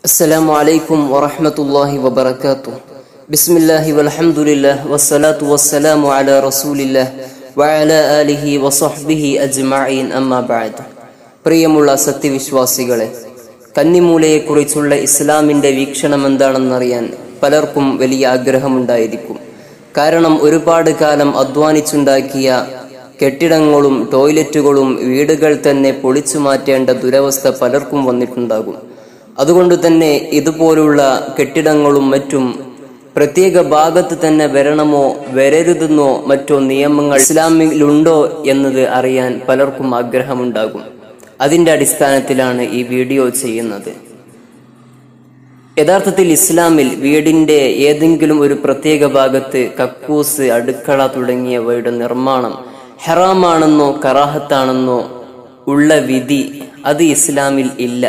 السلام عليكم ورحمة الله وبركاته بسم الله والحمد لله والصلاة والسلام على رسول الله وعلى آله وصحبه أجمعين أما بعد പ്രിയമുള്ള സത്യവിശ്വാസികളെ കന്നിമൂലയെക്കുറിച്ചുള്ള ഇസ്ലാമിന്റെ വീക്ഷണം എന്താണെന്നറിയാൻ പലർക്കും വലിയ ആഗ്രഹമുണ്ടായിരിക്കും കാരണം ഒരുപാട് കാലം അധ്വാനിച്ചുണ്ടാക്കിയ കെട്ടിടങ്ങളും ടോയ്ലറ്റുകളും വീടുകൾ തന്നെ പൊളിച്ചു മാറ്റേണ്ട ദുരവസ്ഥ പലർക്കും വന്നിട്ടുണ്ടാകും അതുകൊണ്ട് തന്നെ ഇതുപോലുള്ള കെട്ടിടങ്ങളും മറ്റും പ്രത്യേക ഭാഗത്ത് തന്നെ വരണമോ വരരുതെന്നോ മറ്റോ നിയമങ്ങൾ ഇസ്ലാമിലുണ്ടോ എന്നത് അറിയാൻ പലർക്കും ആഗ്രഹമുണ്ടാകും അതിന്റെ അടിസ്ഥാനത്തിലാണ് ഈ വീഡിയോ ചെയ്യുന്നത് യഥാർത്ഥത്തിൽ ഇസ്ലാമിൽ വീടിന്റെ ഏതെങ്കിലും ഒരു പ്രത്യേക ഭാഗത്ത് കക്കൂസ് അടുക്കള തുടങ്ങിയവയുടെ നിർമ്മാണം ഹെറാമാണെന്നോ കറാഹത്താണെന്നോ ഉള്ള വിധി അത് ഇസ്ലാമിൽ ഇല്ല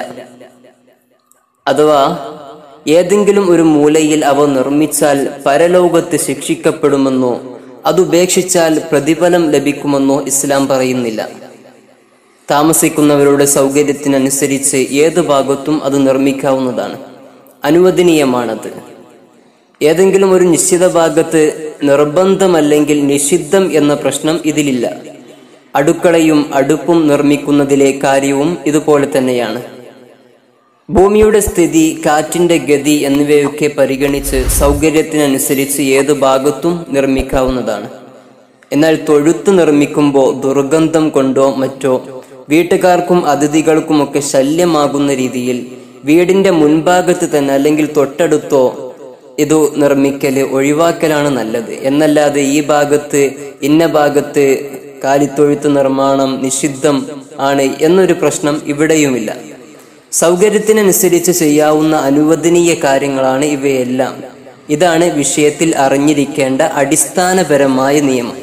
അഥവാ ഏതെങ്കിലും ഒരു മൂലയിൽ അവ നിർമ്മിച്ചാൽ പരലോകത്ത് ശിക്ഷിക്കപ്പെടുമെന്നോ അതുപേക്ഷിച്ചാൽ പ്രതിഫലം ലഭിക്കുമെന്നോ ഇസ്ലാം പറയുന്നില്ല താമസിക്കുന്നവരുടെ സൗകര്യത്തിനനുസരിച്ച് ഏത് ഭാഗത്തും അത് നിർമ്മിക്കാവുന്നതാണ് അനുവദനീയമാണത് ഏതെങ്കിലും ഒരു നിശ്ചിത ഭാഗത്ത് നിർബന്ധമല്ലെങ്കിൽ നിഷിദ്ധം എന്ന പ്രശ്നം ഇതിലില്ല അടുക്കളയും അടുപ്പും നിർമ്മിക്കുന്നതിലെ കാര്യവും ഇതുപോലെ തന്നെയാണ് ഭൂമിയുടെ സ്ഥിതി കാറ്റിന്റെ ഗതി എന്നിവയൊക്കെ പരിഗണിച്ച് സൗകര്യത്തിനനുസരിച്ച് ഏത് ഭാഗത്തും നിർമ്മിക്കാവുന്നതാണ് എന്നാൽ തൊഴുത്ത് നിർമ്മിക്കുമ്പോൾ ദുർഗന്ധം കൊണ്ടോ മറ്റോ വീട്ടുകാർക്കും അതിഥികൾക്കുമൊക്കെ ശല്യമാകുന്ന രീതിയിൽ വീടിന്റെ മുൻഭാഗത്ത് തന്നെ അല്ലെങ്കിൽ തൊട്ടടുത്തോ ഇത് നിർമ്മിക്കല് ഒഴിവാക്കലാണ് നല്ലത് എന്നല്ലാതെ ഈ ഭാഗത്ത് ഇന്ന ഭാഗത്ത് കാലിത്തൊഴുത്ത് നിർമ്മാണം നിഷിദ്ധം ആണ് എന്നൊരു പ്രശ്നം ഇവിടെയുമില്ല സൗകര്യത്തിനനുസരിച്ച് ചെയ്യാവുന്ന അനുവദനീയ കാര്യങ്ങളാണ് ഇവയെല്ലാം ഇതാണ് വിഷയത്തിൽ അറിഞ്ഞിരിക്കേണ്ട അടിസ്ഥാനപരമായ നിയമം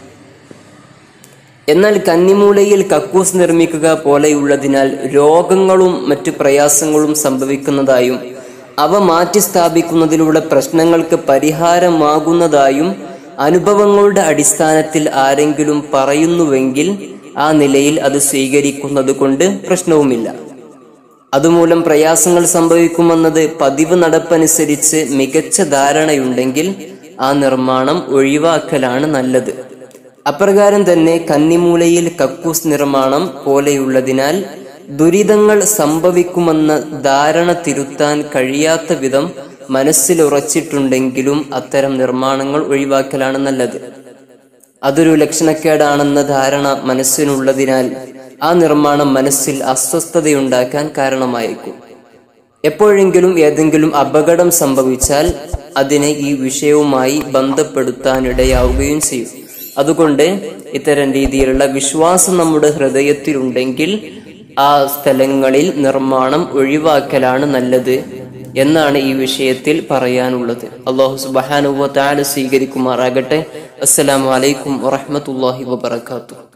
എന്നാൽ കന്നിമൂലയിൽ കക്കൂസ് നിർമ്മിക്കുക പോലെയുള്ളതിനാൽ രോഗങ്ങളും മറ്റു പ്രയാസങ്ങളും സംഭവിക്കുന്നതായും അവ മാറ്റി സ്ഥാപിക്കുന്നതിലൂടെ പ്രശ്നങ്ങൾക്ക് പരിഹാരമാകുന്നതായും അനുഭവങ്ങളുടെ അടിസ്ഥാനത്തിൽ ആരെങ്കിലും പറയുന്നുവെങ്കിൽ ആ നിലയിൽ അത് സ്വീകരിക്കുന്നത് കൊണ്ട് പ്രശ്നവുമില്ല അതുമൂലം പ്രയാസങ്ങൾ സംഭവിക്കുമെന്നത് പതിവ് നടപ്പനുസരിച്ച് മികച്ച ധാരണയുണ്ടെങ്കിൽ ആ നിർമ്മാണം ഒഴിവാക്കലാണ് നല്ലത് അപ്രകാരം തന്നെ കന്നിമൂലയിൽ കക്കൂസ് നിർമ്മാണം പോലെയുള്ളതിനാൽ ദുരിതങ്ങൾ സംഭവിക്കുമെന്ന ധാരണ തിരുത്താൻ കഴിയാത്ത വിധം മനസ്സിലുറച്ചിട്ടുണ്ടെങ്കിലും അത്തരം നിർമ്മാണങ്ങൾ ഒഴിവാക്കലാണ് നല്ലത് അതൊരു ലക്ഷണക്കേടാണെന്ന ധാരണ മനസ്സിനുള്ളതിനാൽ ആ നിർമ്മാണം മനസ്സിൽ അസ്വസ്ഥതയുണ്ടാക്കാൻ കാരണമായിരിക്കും എപ്പോഴെങ്കിലും ഏതെങ്കിലും അപകടം സംഭവിച്ചാൽ അതിനെ ഈ വിഷയവുമായി ബന്ധപ്പെടുത്താനിടയാവുകയും ചെയ്യും അതുകൊണ്ട് ഇത്തരം രീതിയിലുള്ള വിശ്വാസം നമ്മുടെ ഹൃദയത്തിലുണ്ടെങ്കിൽ ആ സ്ഥലങ്ങളിൽ നിർമ്മാണം ഒഴിവാക്കലാണ് നല്ലത് എന്നാണ് ഈ വിഷയത്തിൽ പറയാനുള്ളത് അള്ളാഹു സുബാനുവ താല സ്വീകരിക്കുമാറാകട്ടെ അസ്സലാമലൈക്കും വറഹമത്തല്ലാഹി വബർക്കാത്തു